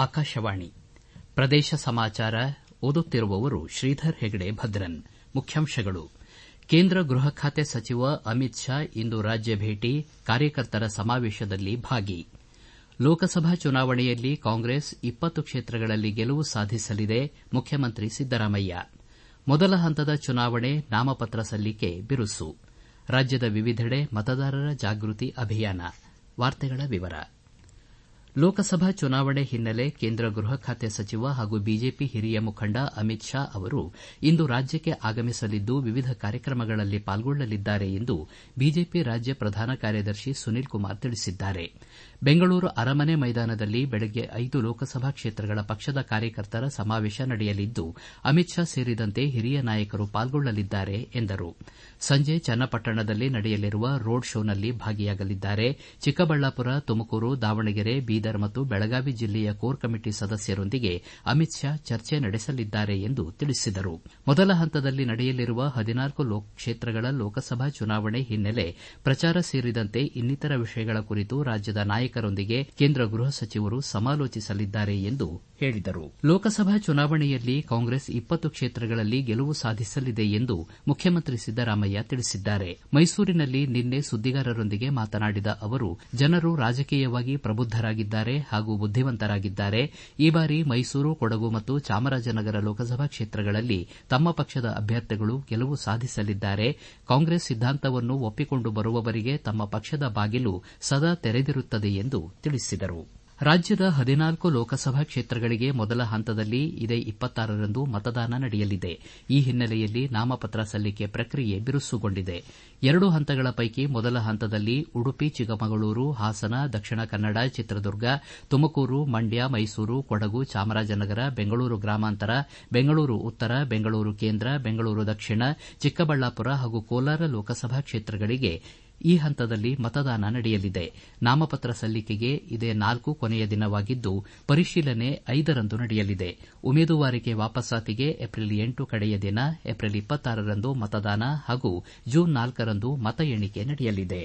ಆಕಾಶವಾಣಿ ಪ್ರದೇಶ ಸಮಾಚಾರ ಓದುತ್ತಿರುವವರು ಶ್ರೀಧರ್ ಹೆಗಡೆ ಭದ್ರನ್ ಮುಖ್ಯಾಂಶಗಳು ಕೇಂದ್ರ ಗೃಹ ಖಾತೆ ಸಚಿವ ಅಮಿತ್ ಶಾ ಇಂದು ರಾಜ್ಯ ಭೇಟಿ ಕಾರ್ಯಕರ್ತರ ಸಮಾವೇಶದಲ್ಲಿ ಭಾಗಿ ಲೋಕಸಭಾ ಚುನಾವಣೆಯಲ್ಲಿ ಕಾಂಗ್ರೆಸ್ ಇಪ್ಪತ್ತು ಕ್ಷೇತ್ರಗಳಲ್ಲಿ ಗೆಲುವು ಸಾಧಿಸಲಿದೆ ಮುಖ್ಯಮಂತ್ರಿ ಸಿದ್ದರಾಮಯ್ಯ ಮೊದಲ ಹಂತದ ಚುನಾವಣೆ ನಾಮಪತ್ರ ಸಲ್ಲಿಕೆ ಬಿರುಸು ರಾಜ್ಯದ ವಿವಿಧೆಡೆ ಮತದಾರರ ಜಾಗೃತಿ ಅಭಿಯಾನ ಲೋಕಸಭಾ ಚುನಾವಣೆ ಹಿನ್ನೆಲೆ ಕೇಂದ್ರ ಗೃಹ ಖಾತೆ ಸಚಿವ ಹಾಗೂ ಬಿಜೆಪಿ ಹಿರಿಯ ಮುಖಂಡ ಅಮಿತ್ ಶಾ ಅವರು ಇಂದು ರಾಜ್ಯಕ್ಕೆ ಆಗಮಿಸಲಿದ್ದು ವಿವಿಧ ಕಾರ್ಯಕ್ರಮಗಳಲ್ಲಿ ಪಾಲ್ಗೊಳ್ಳಲಿದ್ದಾರೆ ಎಂದು ಬಿಜೆಪಿ ರಾಜ್ಯ ಪ್ರಧಾನ ಕಾರ್ಯದರ್ಶಿ ಸುನೀಲ್ ಕುಮಾರ್ ತಿಳಿಸಿದ್ದಾರೆ ಬೆಂಗಳೂರು ಅರಮನೆ ಮೈದಾನದಲ್ಲಿ ಬೆಳಗ್ಗೆ ಐದು ಲೋಕಸಭಾ ಕ್ಷೇತ್ರಗಳ ಪಕ್ಷದ ಕಾರ್ಯಕರ್ತರ ಸಮಾವೇಶ ನಡೆಯಲಿದ್ದು ಅಮಿತ್ ಶಾ ಸೇರಿದಂತೆ ಹಿರಿಯ ನಾಯಕರು ಪಾಲ್ಗೊಳ್ಳಲಿದ್ದಾರೆ ಎಂದರು ಸಂಜೆ ಚನ್ನಪಟ್ಟಣದಲ್ಲಿ ನಡೆಯಲಿರುವ ರೋಡ್ ಶೋನಲ್ಲಿ ಭಾಗಿಯಾಗಲಿದ್ದಾರೆ ಚಿಕ್ಕಬಳ್ಳಾಪುರ ತುಮಕೂರು ದಾವಣಗೆರೆ ಬೀದರ್ ಮತ್ತು ಬೆಳಗಾವಿ ಜಿಲ್ಲೆಯ ಕೋರ್ ಕಮಿಟಿ ಸದಸ್ಯರೊಂದಿಗೆ ಅಮಿತ್ ಶಾ ಚರ್ಚೆ ನಡೆಸಲಿದ್ದಾರೆ ಎಂದು ತಿಳಿಸಿದರು ಮೊದಲ ಹಂತದಲ್ಲಿ ನಡೆಯಲಿರುವ ಹದಿನಾಲ್ಕು ಕ್ಷೇತ್ರಗಳ ಲೋಕಸಭಾ ಚುನಾವಣೆ ಹಿನ್ನೆಲೆ ಪ್ರಚಾರ ಸೇರಿದಂತೆ ಇನ್ನಿತರ ವಿಷಯಗಳ ಕುರಿತು ರಾಜ್ಯದ ನಾಯಕರೊಂದಿಗೆ ಕೇಂದ್ರ ಗೃಹ ಸಚಿವರು ಸಮಾಲೋಚಿಸಲಿದ್ದಾರೆ ಎಂದು ಹೇಳಿದರು ಲೋಕಸಭಾ ಚುನಾವಣೆಯಲ್ಲಿ ಕಾಂಗ್ರೆಸ್ ಇಪ್ಪತ್ತು ಕ್ಷೇತ್ರಗಳಲ್ಲಿ ಗೆಲುವು ಸಾಧಿಸಲಿದೆ ಎಂದು ಮುಖ್ಯಮಂತ್ರಿ ಸಿದ್ದರಾಮಯ್ಯ ತಿಳಿಸಿದ್ದಾರೆ ಮೈಸೂರಿನಲ್ಲಿ ನಿನ್ನೆ ಸುದ್ದಿಗಾರರೊಂದಿಗೆ ಮಾತನಾಡಿದ ಅವರು ಜನರು ರಾಜಕೀಯವಾಗಿ ಪ್ರಬುದ್ದರಾಗಿದ್ದಾರೆ ಹಾಗೂ ಬುದ್ದಿವಂತರಾಗಿದ್ದಾರೆ ಈ ಬಾರಿ ಮೈಸೂರು ಕೊಡಗು ಮತ್ತು ಚಾಮರಾಜನಗರ ಲೋಕಸಭಾ ಕ್ಷೇತ್ರಗಳಲ್ಲಿ ತಮ್ಮ ಪಕ್ಷದ ಅಭ್ಯರ್ಥಿಗಳು ಗೆಲುವು ಸಾಧಿಸಲಿದ್ದಾರೆ ಕಾಂಗ್ರೆಸ್ ಸಿದ್ದಾಂತವನ್ನು ಒಪ್ಪಿಕೊಂಡು ಬರುವವರಿಗೆ ತಮ್ಮ ಪಕ್ಷದ ಬಾಗಿಲು ಸದಾ ತೆರೆದಿರುತ್ತದೆ ಎಂದು ತಿಳಿಸಿದರು ರಾಜ್ಯದ ಹದಿನಾಲ್ಕು ಲೋಕಸಭಾ ಕ್ಷೇತ್ರಗಳಿಗೆ ಮೊದಲ ಹಂತದಲ್ಲಿ ಇದೇ ರಂದು ಮತದಾನ ನಡೆಯಲಿದೆ ಈ ಹಿನ್ನೆಲೆಯಲ್ಲಿ ನಾಮಪತ್ರ ಸಲ್ಲಿಕೆ ಪ್ರಕ್ರಿಯೆ ಬಿರುಸುಗೊಂಡಿದೆ ಎರಡು ಹಂತಗಳ ಪೈಕಿ ಮೊದಲ ಹಂತದಲ್ಲಿ ಉಡುಪಿ ಚಿಕ್ಕಮಗಳೂರು ಹಾಸನ ದಕ್ಷಿಣ ಕನ್ನಡ ಚಿತ್ರದುರ್ಗ ತುಮಕೂರು ಮಂಡ್ಯ ಮೈಸೂರು ಕೊಡಗು ಚಾಮರಾಜನಗರ ಬೆಂಗಳೂರು ಗ್ರಾಮಾಂತರ ಬೆಂಗಳೂರು ಉತ್ತರ ಬೆಂಗಳೂರು ಕೇಂದ್ರ ಬೆಂಗಳೂರು ದಕ್ಷಿಣ ಚಿಕ್ಕಬಳ್ಳಾಪುರ ಹಾಗೂ ಕೋಲಾರ ಲೋಕಸಭಾ ಕ್ಷೇತ್ರಗಳಿಗೆ ಈ ಹಂತದಲ್ಲಿ ಮತದಾನ ನಡೆಯಲಿದೆ ನಾಮಪತ್ರ ಸಲ್ಲಿಕೆಗೆ ಇದೇ ನಾಲ್ಕು ಕೊನೆಯ ದಿನವಾಗಿದ್ದು ಪರಿಶೀಲನೆ ಐದರಂದು ನಡೆಯಲಿದೆ ಉಮೇದುವಾರಿಕೆ ವಾಪಸಾತಿಗೆ ಏಪ್ರಿಲ್ ಎಂಟು ಕಡೆಯ ದಿನ ಏಪ್ರಿಲ್ ಇಪ್ಪತ್ತಾರರಂದು ಮತದಾನ ಹಾಗೂ ಜೂನ್ ನಾಲ್ಕರಂದು ಮತ ಎಣಿಕೆ ನಡೆಯಲಿದೆ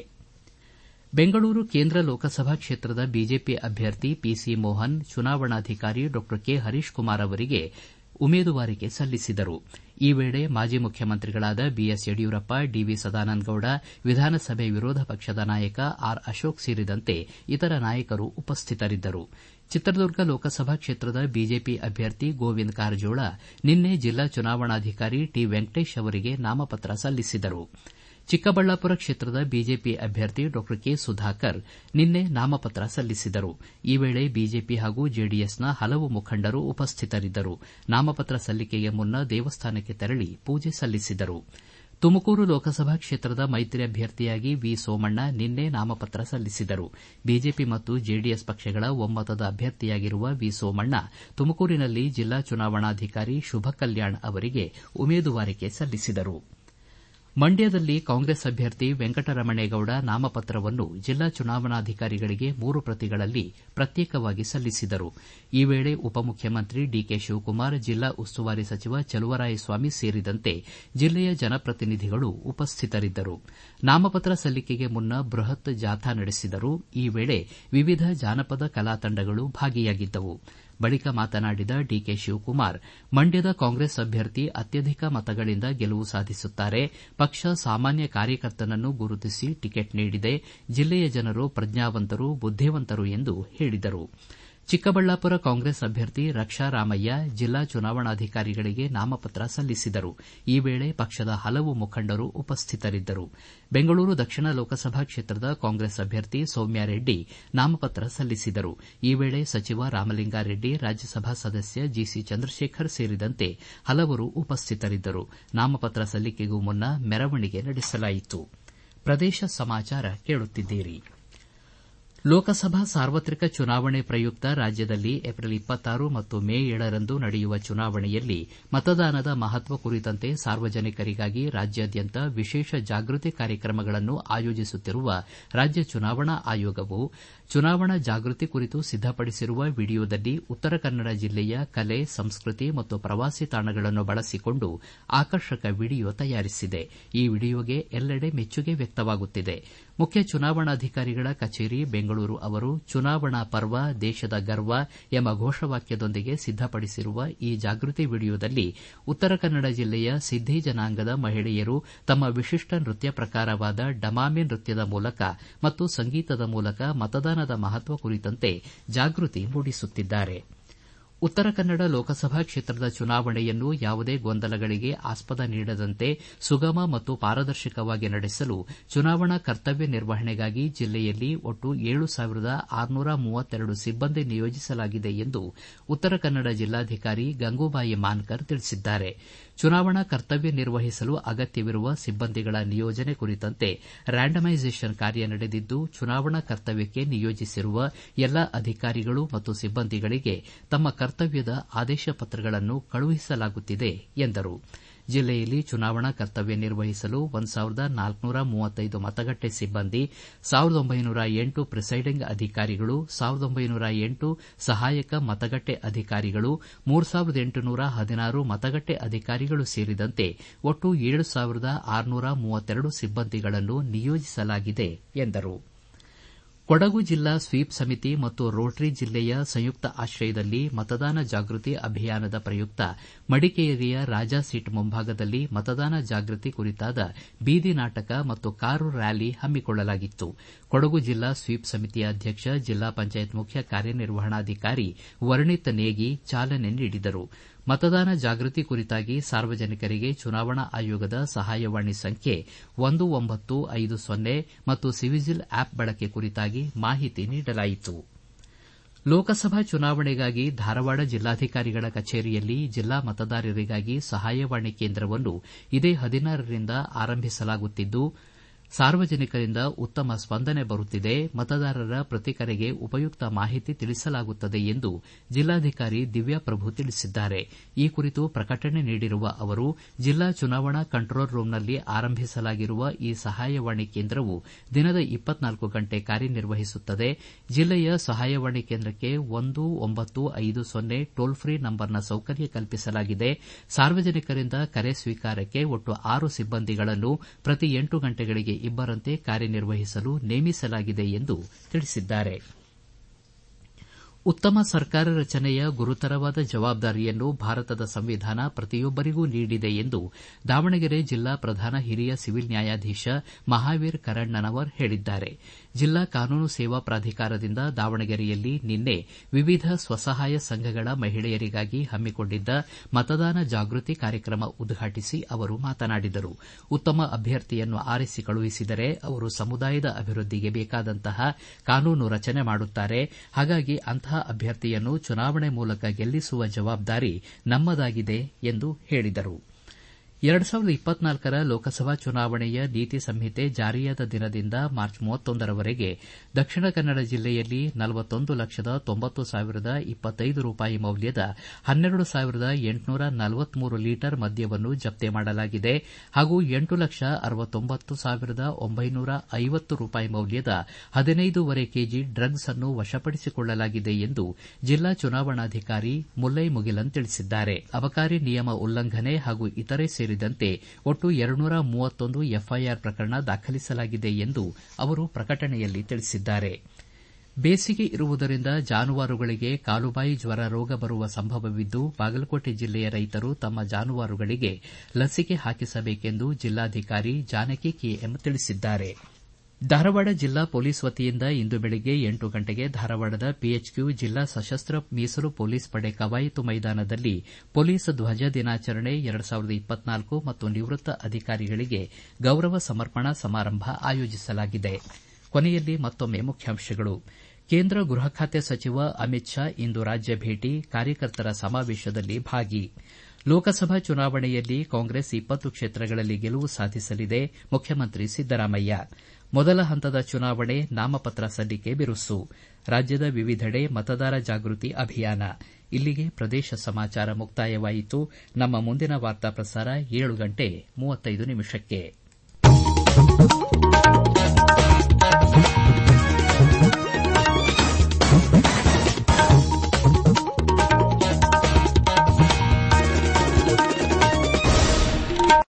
ಬೆಂಗಳೂರು ಕೇಂದ್ರ ಲೋಕಸಭಾ ಕ್ಷೇತ್ರದ ಬಿಜೆಪಿ ಅಭ್ಯರ್ಥಿ ಪಿಸಿ ಮೋಹನ್ ಚುನಾವಣಾಧಿಕಾರಿ ಡಾ ಕೆ ಹರೀಶ್ ಕುಮಾರ್ ಅವರಿಗೆ ಉಮೇದುವಾರಿಕೆ ಸಲ್ಲಿಸಿದರು ಈ ವೇಳೆ ಮಾಜಿ ಮುಖ್ಯಮಂತ್ರಿಗಳಾದ ಬಿಎಸ್ ಯಡಿಯೂರಪ್ಪ ಡಿವಿ ಸದಾನಂದಗೌಡ ವಿಧಾನಸಭೆ ವಿರೋಧ ಪಕ್ಷದ ನಾಯಕ ಆರ್ ಅಶೋಕ್ ಸೇರಿದಂತೆ ಇತರ ನಾಯಕರು ಉಪಸ್ಥಿತರಿದ್ದರು ಚಿತ್ರದುರ್ಗ ಲೋಕಸಭಾ ಕ್ಷೇತ್ರದ ಬಿಜೆಪಿ ಅಭ್ಯರ್ಥಿ ಗೋವಿಂದ ಕಾರಜೋಳ ನಿನ್ನೆ ಜಿಲ್ಲಾ ಚುನಾವಣಾಧಿಕಾರಿ ಟಿ ವೆಂಕಟೇಶ್ ಅವರಿಗೆ ನಾಮಪತ್ರ ಸಲ್ಲಿಸಿದರು ಚಿಕ್ಕಬಳ್ಳಾಪುರ ಕ್ಷೇತ್ರದ ಬಿಜೆಪಿ ಅಭ್ಯರ್ಥಿ ಡಾ ಕೆ ಸುಧಾಕರ್ ನಿನ್ನೆ ನಾಮಪತ್ರ ಸಲ್ಲಿಸಿದರು ಈ ವೇಳೆ ಬಿಜೆಪಿ ಹಾಗೂ ಜೆಡಿಎಸ್ನ ಹಲವು ಮುಖಂಡರು ಉಪಸ್ಥಿತರಿದ್ದರು ನಾಮಪತ್ರ ಸಲ್ಲಿಕೆಗೆ ಮುನ್ನ ದೇವಸ್ಥಾನಕ್ಕೆ ತೆರಳಿ ಪೂಜೆ ಸಲ್ಲಿಸಿದರು ತುಮಕೂರು ಲೋಕಸಭಾ ಕ್ಷೇತ್ರದ ಮೈತ್ರಿ ಅಭ್ಯರ್ಥಿಯಾಗಿ ವಿ ಸೋಮಣ್ಣ ನಿನ್ನೆ ನಾಮಪತ್ರ ಸಲ್ಲಿಸಿದರು ಬಿಜೆಪಿ ಮತ್ತು ಜೆಡಿಎಸ್ ಪಕ್ಷಗಳ ಒಮ್ಮತದ ಅಭ್ಯರ್ಥಿಯಾಗಿರುವ ವಿ ಸೋಮಣ್ಣ ತುಮಕೂರಿನಲ್ಲಿ ಜಿಲ್ಲಾ ಚುನಾವಣಾಧಿಕಾರಿ ಶುಭ ಕಲ್ಯಾಣ್ ಅವರಿಗೆ ಉಮೇದುವಾರಿಕೆ ಸಲ್ಲಿಸಿದರು ಮಂಡ್ಯದಲ್ಲಿ ಕಾಂಗ್ರೆಸ್ ಅಭ್ಯರ್ಥಿ ವೆಂಕಟರಮಣೇಗೌಡ ನಾಮಪತ್ರವನ್ನು ಜಿಲ್ಲಾ ಚುನಾವಣಾಧಿಕಾರಿಗಳಿಗೆ ಮೂರು ಪ್ರತಿಗಳಲ್ಲಿ ಪ್ರತ್ಯೇಕವಾಗಿ ಸಲ್ಲಿಸಿದರು ಈ ವೇಳೆ ಉಪಮುಖ್ಯಮಂತ್ರಿ ಡಿಕೆ ಶಿವಕುಮಾರ್ ಜಿಲ್ಲಾ ಉಸ್ತುವಾರಿ ಸಚಿವ ಚಲುವರಾಯಸ್ವಾಮಿ ಸೇರಿದಂತೆ ಜಿಲ್ಲೆಯ ಜನಪ್ರತಿನಿಧಿಗಳು ಉಪಸ್ಥಿತರಿದ್ದರು ನಾಮಪತ್ರ ಸಲ್ಲಿಕೆಗೆ ಮುನ್ನ ಬೃಹತ್ ಜಾಥಾ ನಡೆಸಿದರು ಈ ವೇಳೆ ವಿವಿಧ ಜಾನಪದ ಕಲಾ ತಂಡಗಳು ಭಾಗಿಯಾಗಿದ್ದವು ಬಳಿಕ ಮಾತನಾಡಿದ ಡಿಕೆ ಶಿವಕುಮಾರ್ ಮಂಡ್ಯದ ಕಾಂಗ್ರೆಸ್ ಅಭ್ಯರ್ಥಿ ಅತ್ಯಧಿಕ ಮತಗಳಿಂದ ಗೆಲುವು ಸಾಧಿಸುತ್ತಾರೆ ಪಕ್ಷ ಸಾಮಾನ್ಯ ಕಾರ್ಯಕರ್ತನನ್ನು ಗುರುತಿಸಿ ಟಿಕೆಟ್ ನೀಡಿದೆ ಜಿಲ್ಲೆಯ ಜನರು ಪ್ರಜ್ಞಾವಂತರು ಬುದ್ದಿವಂತರು ಎಂದು ಹೇಳಿದರು ಚಿಕ್ಕಬಳ್ಳಾಪುರ ಕಾಂಗ್ರೆಸ್ ಅಭ್ಯರ್ಥಿ ರಕ್ಷಾ ರಾಮಯ್ಯ ಜಿಲ್ಲಾ ಚುನಾವಣಾಧಿಕಾರಿಗಳಿಗೆ ನಾಮಪತ್ರ ಸಲ್ಲಿಸಿದರು ಈ ವೇಳೆ ಪಕ್ಷದ ಹಲವು ಮುಖಂಡರು ಉಪಸ್ಥಿತರಿದ್ದರು ಬೆಂಗಳೂರು ದಕ್ಷಿಣ ಲೋಕಸಭಾ ಕ್ಷೇತ್ರದ ಕಾಂಗ್ರೆಸ್ ಅಭ್ಯರ್ಥಿ ಸೌಮ್ಯಾರೆಡ್ಡಿ ನಾಮಪತ್ರ ಸಲ್ಲಿಸಿದರು ಈ ವೇಳೆ ಸಚಿವ ರಾಮಲಿಂಗಾರೆಡ್ಡಿ ರಾಜ್ಯಸಭಾ ಸದಸ್ಯ ಜಿಸಿ ಚಂದ್ರಶೇಖರ್ ಸೇರಿದಂತೆ ಹಲವರು ಉಪಸ್ಥಿತರಿದ್ದರು ನಾಮಪತ್ರ ಸಲ್ಲಿಕೆಗೂ ಮುನ್ನ ಮೆರವಣಿಗೆ ನಡೆಸಲಾಯಿತು ಪ್ರದೇಶ ಸಮಾಚಾರ ಕೇಳುತ್ತಿದ್ದೀರಿ ಲೋಕಸಭಾ ಸಾರ್ವತ್ರಿಕ ಚುನಾವಣೆ ಪ್ರಯುಕ್ತ ರಾಜ್ಯದಲ್ಲಿ ಏಪ್ರಿಲ್ ಇಪ್ಪತ್ತಾರು ಮತ್ತು ಮೇ ಏಳರಂದು ನಡೆಯುವ ಚುನಾವಣೆಯಲ್ಲಿ ಮತದಾನದ ಮಹತ್ವ ಕುರಿತಂತೆ ಸಾರ್ವಜನಿಕರಿಗಾಗಿ ರಾಜ್ಯಾದ್ಯಂತ ವಿಶೇಷ ಜಾಗೃತಿ ಕಾರ್ಯಕ್ರಮಗಳನ್ನು ಆಯೋಜಿಸುತ್ತಿರುವ ರಾಜ್ಯ ಚುನಾವಣಾ ಆಯೋಗವು ಚುನಾವಣಾ ಜಾಗೃತಿ ಕುರಿತು ಸಿದ್ದಪಡಿಸಿರುವ ವಿಡಿಯೋದಲ್ಲಿ ಉತ್ತರ ಕನ್ನಡ ಜಿಲ್ಲೆಯ ಕಲೆ ಸಂಸ್ಕೃತಿ ಮತ್ತು ಪ್ರವಾಸಿ ತಾಣಗಳನ್ನು ಬಳಸಿಕೊಂಡು ಆಕರ್ಷಕ ವಿಡಿಯೋ ತಯಾರಿಸಿದೆ ಈ ವಿಡಿಯೋಗೆ ಎಲ್ಲೆಡೆ ಮೆಚ್ಚುಗೆ ವ್ಯಕ್ತವಾಗುತ್ತಿದೆ ಮುಖ್ಯ ಚುನಾವಣಾಧಿಕಾರಿಗಳ ಕಚೇರಿ ಬೆಂಗಳೂರು ಅವರು ಚುನಾವಣಾ ಪರ್ವ ದೇಶದ ಗರ್ವ ಎಂಬ ಘೋಷವಾಕ್ಯದೊಂದಿಗೆ ಸಿದ್ದಪಡಿಸಿರುವ ಈ ಜಾಗೃತಿ ವಿಡಿಯೋದಲ್ಲಿ ಉತ್ತರ ಕನ್ನಡ ಜಿಲ್ಲೆಯ ಸಿದ್ದಿ ಜನಾಂಗದ ಮಹಿಳೆಯರು ತಮ್ಮ ವಿಶಿಷ್ಟ ನೃತ್ಯ ಪ್ರಕಾರವಾದ ಡಮಾಮೆ ನೃತ್ಯದ ಮೂಲಕ ಮತ್ತು ಸಂಗೀತದ ಮೂಲಕ ಮತದಾನದ ಮಹತ್ವ ಕುರಿತಂತೆ ಜಾಗೃತಿ ಮೂಡಿಸುತ್ತಿದ್ದಾರೆ ಉತ್ತರ ಕನ್ನಡ ಲೋಕಸಭಾ ಕ್ಷೇತ್ರದ ಚುನಾವಣೆಯನ್ನು ಯಾವುದೇ ಗೊಂದಲಗಳಿಗೆ ಆಸ್ಪದ ನೀಡದಂತೆ ಸುಗಮ ಮತ್ತು ಪಾರದರ್ಶಕವಾಗಿ ನಡೆಸಲು ಚುನಾವಣಾ ಕರ್ತವ್ಯ ನಿರ್ವಹಣೆಗಾಗಿ ಜಿಲ್ಲೆಯಲ್ಲಿ ಒಟ್ಟು ಏಳು ಸಾವಿರದ ಆರುನೂರ ಮೂವತ್ತೆರಡು ಸಿಬ್ಬಂದಿ ನಿಯೋಜಿಸಲಾಗಿದೆ ಎಂದು ಉತ್ತರ ಕನ್ನಡ ಜಿಲ್ಲಾಧಿಕಾರಿ ಗಂಗೂಬಾಯಿ ಮಾನ್ಕರ್ ತಿಳಿಸಿದ್ದಾರೆ ಚುನಾವಣಾ ಕರ್ತವ್ಯ ನಿರ್ವಹಿಸಲು ಅಗತ್ಯವಿರುವ ಸಿಬ್ಬಂದಿಗಳ ನಿಯೋಜನೆ ಕುರಿತಂತೆ ರ್ಯಾಂಡಮೈಸೇಷನ್ ಕಾರ್ಯ ನಡೆದಿದ್ದು ಚುನಾವಣಾ ಕರ್ತವ್ಯಕ್ಕೆ ನಿಯೋಜಿಸಿರುವ ಎಲ್ಲ ಅಧಿಕಾರಿಗಳು ಮತ್ತು ಸಿಬ್ಬಂದಿಗಳಿಗೆ ತಮ್ಮ ಕರ್ತವ್ಯದ ಆದೇಶ ಪತ್ರಗಳನ್ನು ಕಳುಹಿಸಲಾಗುತ್ತಿದೆ ಎಂದರು ಜಿಲ್ಲೆಯಲ್ಲಿ ಚುನಾವಣಾ ಕರ್ತವ್ಯ ನಿರ್ವಹಿಸಲು ಒಂದು ಸಾವಿರದ ನಾಲ್ಕುನೂರ ಮೂವತ್ತೈದು ಮತಗಟ್ಟೆ ಸಿಬ್ಬಂದಿ ಸಾವಿರದ ಒಂಬೈನೂರ ಎಂಟು ಪ್ರಿಸೈಡಿಂಗ್ ಅಧಿಕಾರಿಗಳು ಸಾವಿರದ ಒಂಬೈನೂರ ಎಂಟು ಸಹಾಯಕ ಮತಗಟ್ಟೆ ಅಧಿಕಾರಿಗಳು ಮೂರು ಸಾವಿರದ ಎಂಟುನೂರ ಹದಿನಾರು ಮತಗಟ್ಟೆ ಅಧಿಕಾರಿಗಳು ಸೇರಿದಂತೆ ಒಟ್ಟು ಏಳು ಸಾವಿರದ ಆರುನೂರ ಮೂವತ್ತೆರಡು ಸಿಬ್ಬಂದಿಗಳನ್ನು ನಿಯೋಜಿಸಲಾಗಿದೆ ಎಂದರು ಕೊಡಗು ಜಿಲ್ಲಾ ಸ್ವೀಪ್ ಸಮಿತಿ ಮತ್ತು ರೋಟರಿ ಜಿಲ್ಲೆಯ ಸಂಯುಕ್ತ ಆಶ್ರಯದಲ್ಲಿ ಮತದಾನ ಜಾಗೃತಿ ಅಭಿಯಾನದ ಪ್ರಯುಕ್ತ ಮಡಿಕೇರಿಯ ರಾಜಾ ಸೀಟ್ ಮುಂಭಾಗದಲ್ಲಿ ಮತದಾನ ಜಾಗೃತಿ ಕುರಿತಾದ ಬೀದಿ ನಾಟಕ ಮತ್ತು ಕಾರು ರ್ಯಾಲಿ ಹಮ್ಮಿಕೊಳ್ಳಲಾಗಿತ್ತು ಕೊಡಗು ಜಿಲ್ಲಾ ಸ್ವೀಪ್ ಸಮಿತಿಯ ಅಧ್ಯಕ್ಷ ಜಿಲ್ಲಾ ಪಂಚಾಯತ್ ಮುಖ್ಯ ಕಾರ್ಯನಿರ್ವಹಣಾಧಿಕಾರಿ ವರ್ಣಿತ್ ನೇಗಿ ಚಾಲನೆ ನೀಡಿದರು ಮತದಾನ ಜಾಗೃತಿ ಕುರಿತಾಗಿ ಸಾರ್ವಜನಿಕರಿಗೆ ಚುನಾವಣಾ ಆಯೋಗದ ಸಹಾಯವಾಣಿ ಸಂಖ್ಯೆ ಒಂದು ಒಂಬತ್ತು ಐದು ಸೊನ್ನೆ ಮತ್ತು ಸಿವಿಜಿಲ್ ಆಪ್ ಬಳಕೆ ಕುರಿತಾಗಿ ಮಾಹಿತಿ ನೀಡಲಾಯಿತು ಲೋಕಸಭಾ ಚುನಾವಣೆಗಾಗಿ ಧಾರವಾಡ ಜಿಲ್ಲಾಧಿಕಾರಿಗಳ ಕಚೇರಿಯಲ್ಲಿ ಜಿಲ್ಲಾ ಮತದಾರರಿಗಾಗಿ ಸಹಾಯವಾಣಿ ಕೇಂದ್ರವನ್ನು ಇದೇ ಹದಿನಾರರಿಂದ ಆರಂಭಿಸಲಾಗುತ್ತಿದ್ದು ಸಾರ್ವಜನಿಕರಿಂದ ಉತ್ತಮ ಸ್ಪಂದನೆ ಬರುತ್ತಿದೆ ಮತದಾರರ ಪ್ರತಿ ಕರೆಗೆ ಉಪಯುಕ್ತ ಮಾಹಿತಿ ತಿಳಿಸಲಾಗುತ್ತದೆ ಎಂದು ಜಿಲ್ಲಾಧಿಕಾರಿ ದಿವ್ಯಾಪ್ರಭು ತಿಳಿಸಿದ್ದಾರೆ ಈ ಕುರಿತು ಪ್ರಕಟಣೆ ನೀಡಿರುವ ಅವರು ಜಿಲ್ಲಾ ಚುನಾವಣಾ ಕಂಟ್ರೋಲ್ ರೂಂನಲ್ಲಿ ಆರಂಭಿಸಲಾಗಿರುವ ಈ ಸಹಾಯವಾಣಿ ಕೇಂದ್ರವು ದಿನದ ಇಪ್ಪತ್ನಾಲ್ಕು ಗಂಟೆ ಕಾರ್ಯನಿರ್ವಹಿಸುತ್ತದೆ ಜಿಲ್ಲೆಯ ಸಹಾಯವಾಣಿ ಕೇಂದ್ರಕ್ಕೆ ಒಂದು ಒಂಬತ್ತು ಐದು ಸೊನ್ನೆ ಟೋಲ್ ಫ್ರೀ ನಂಬರ್ನ ಸೌಕರ್ಯ ಕಲ್ಪಿಸಲಾಗಿದೆ ಸಾರ್ವಜನಿಕರಿಂದ ಕರೆ ಸ್ವೀಕಾರಕ್ಕೆ ಒಟ್ಟು ಆರು ಸಿಬ್ಬಂದಿಗಳನ್ನು ಪ್ರತಿ ಎಂಟು ಗಂಟೆಗಳಿಗೆ ಇಬ್ಬರಂತೆ ಕಾರ್ಯನಿರ್ವಹಿಸಲು ನೇಮಿಸಲಾಗಿದೆ ಎಂದು ತಿಳಿಸಿದ್ದಾರೆ ಉತ್ತಮ ಸರ್ಕಾರ ರಚನೆಯ ಗುರುತರವಾದ ಜವಾಬ್ದಾರಿಯನ್ನು ಭಾರತದ ಸಂವಿಧಾನ ಪ್ರತಿಯೊಬ್ಬರಿಗೂ ನೀಡಿದೆ ಎಂದು ದಾವಣಗೆರೆ ಜಿಲ್ಲಾ ಪ್ರಧಾನ ಹಿರಿಯ ಸಿವಿಲ್ ನ್ಯಾಯಾಧೀಶ ಮಹಾವೀರ್ ಕರಣ್ಣನವರ್ ಹೇಳಿದ್ದಾರೆ ಜಿಲ್ಲಾ ಕಾನೂನು ಸೇವಾ ಪ್ರಾಧಿಕಾರದಿಂದ ದಾವಣಗೆರೆಯಲ್ಲಿ ನಿನ್ನೆ ವಿವಿಧ ಸ್ವಸಹಾಯ ಸಂಘಗಳ ಮಹಿಳೆಯರಿಗಾಗಿ ಹಮ್ಮಿಕೊಂಡಿದ್ದ ಮತದಾನ ಜಾಗೃತಿ ಕಾರ್ಯಕ್ರಮ ಉದ್ಘಾಟಿಸಿ ಅವರು ಮಾತನಾಡಿದರು ಉತ್ತಮ ಅಭ್ಯರ್ಥಿಯನ್ನು ಆರಿಸಿ ಕಳುಹಿಸಿದರೆ ಅವರು ಸಮುದಾಯದ ಅಭಿವೃದ್ಧಿಗೆ ಬೇಕಾದಂತಹ ಕಾನೂನು ರಚನೆ ಮಾಡುತ್ತಾರೆ ಹಾಗಾಗಿ ಅಂತಹ ಅಭ್ಯರ್ಥಿಯನ್ನು ಚುನಾವಣೆ ಮೂಲಕ ಗೆಲ್ಲಿಸುವ ಜವಾಬ್ದಾರಿ ನಮ್ಮದಾಗಿದೆ ಎಂದು ಹೇಳಿದರು ಎರಡು ಸಾವಿರದ ಇಪ್ಪತ್ನಾಲ್ಕರ ಲೋಕಸಭಾ ಚುನಾವಣೆಯ ನೀತಿ ಸಂಹಿತೆ ಜಾರಿಯಾದ ದಿನದಿಂದ ಮಾರ್ಚ್ ಮೂವತ್ತೊಂದರವರೆಗೆ ದಕ್ಷಿಣ ಕನ್ನಡ ಜಿಲ್ಲೆಯಲ್ಲಿ ನಲವತ್ತೊಂದು ಲಕ್ಷದ ತೊಂಬತ್ತು ಸಾವಿರದ ಇಪ್ಪತ್ತೈದು ರೂಪಾಯಿ ಮೌಲ್ಯದ ಹನ್ನೆರಡು ಸಾವಿರದ ಎಂಟುನೂರ ನಲವತ್ಮೂರು ಲೀಟರ್ ಮದ್ಯವನ್ನು ಜಪ್ತಿ ಮಾಡಲಾಗಿದೆ ಹಾಗೂ ಎಂಟು ಲಕ್ಷ ಅರವತ್ತೊಂಬತ್ತು ಸಾವಿರದ ಒಂಬೈನೂರ ಐವತ್ತು ರೂಪಾಯಿ ಮೌಲ್ಯದ ಹದಿನೈದೂವರೆ ಕೆಜಿ ಡ್ರಗ್ಸ್ ಅನ್ನು ವಶಪಡಿಸಿಕೊಳ್ಳಲಾಗಿದೆ ಎಂದು ಜಿಲ್ಲಾ ಚುನಾವಣಾಧಿಕಾರಿ ಮುಲ್ಲೈ ಮುಗಿಲನ್ ತಿಳಿಸಿದ್ದಾರೆ ಅಬಕಾರಿ ನಿಯಮ ಉಲ್ಲಂಘನೆ ಹಾಗೂ ಇತರೆ ಸೇರಿದಂತೆ ಒಟ್ಟು ಎರಡುನೂರ ಮೂವತ್ತೊಂದು ಎಫ್ಐಆರ್ ಪ್ರಕರಣ ದಾಖಲಿಸಲಾಗಿದೆ ಎಂದು ಅವರು ಪ್ರಕಟಣೆಯಲ್ಲಿ ತಿಳಿಸಿದ್ದಾರೆ ಬೇಸಿಗೆ ಇರುವುದರಿಂದ ಜಾನುವಾರುಗಳಿಗೆ ಕಾಲುಬಾಯಿ ಜ್ವರ ರೋಗ ಬರುವ ಸಂಭವವಿದ್ದು ಬಾಗಲಕೋಟೆ ಜಿಲ್ಲೆಯ ರೈತರು ತಮ್ಮ ಜಾನುವಾರುಗಳಿಗೆ ಲಸಿಕೆ ಹಾಕಿಸಬೇಕೆಂದು ಜಿಲ್ಲಾಧಿಕಾರಿ ಜಾನಕಿ ಕೆಎಂ ತಿಳಿಸಿದ್ದಾರೆ ಧಾರವಾಡ ಜಿಲ್ಲಾ ಪೊಲೀಸ್ ವತಿಯಿಂದ ಇಂದು ಬೆಳಗ್ಗೆ ಎಂಟು ಗಂಟೆಗೆ ಧಾರವಾಡದ ಪಿಎಚ್ಕ್ಯೂ ಜಿಲ್ಲಾ ಸಶಸ್ತ್ರ ಮೀಸಲು ಪೊಲೀಸ್ ಪಡೆ ಕವಾಯತು ಮೈದಾನದಲ್ಲಿ ಪೊಲೀಸ್ ಧ್ವಜ ದಿನಾಚರಣೆ ಎರಡು ಸಾವಿರದ ಇಪ್ಪತ್ನಾಲ್ಕು ಮತ್ತು ನಿವೃತ್ತ ಅಧಿಕಾರಿಗಳಿಗೆ ಗೌರವ ಸಮರ್ಪಣಾ ಸಮಾರಂಭ ಆಯೋಜಿಸಲಾಗಿದೆ ಕೊನೆಯಲ್ಲಿ ಮತ್ತೊಮ್ಮೆ ಮುಖ್ಯಾಂಶಗಳು ಕೇಂದ್ರ ಗೃಹ ಖಾತೆ ಸಚಿವ ಅಮಿತ್ ಶಾ ಇಂದು ರಾಜ್ಯ ಭೇಟಿ ಕಾರ್ಯಕರ್ತರ ಸಮಾವೇಶದಲ್ಲಿ ಭಾಗಿ ಲೋಕಸಭಾ ಚುನಾವಣೆಯಲ್ಲಿ ಕಾಂಗ್ರೆಸ್ ಇಪ್ಪತ್ತು ಕ್ಷೇತ್ರಗಳಲ್ಲಿ ಗೆಲುವು ಸಾಧಿಸಲಿದೆ ಮುಖ್ಯಮಂತ್ರಿ ಸಿದ್ದರಾಮಯ್ಯ ಮೊದಲ ಹಂತದ ಚುನಾವಣೆ ನಾಮಪತ್ರ ಸಲ್ಲಿಕೆ ಬಿರುಸು ರಾಜ್ಯದ ವಿವಿಧೆಡೆ ಮತದಾರ ಜಾಗೃತಿ ಅಭಿಯಾನ ಇಲ್ಲಿಗೆ ಪ್ರದೇಶ ಸಮಾಚಾರ ಮುಕ್ತಾಯವಾಯಿತು ನಮ್ಮ ಮುಂದಿನ ವಾರ್ತಾ ಪ್ರಸಾರ ಏಳು ಗಂಟೆ ಮೂವತ್ತೈದು ನಿಮಿಷಕ್ಕೆ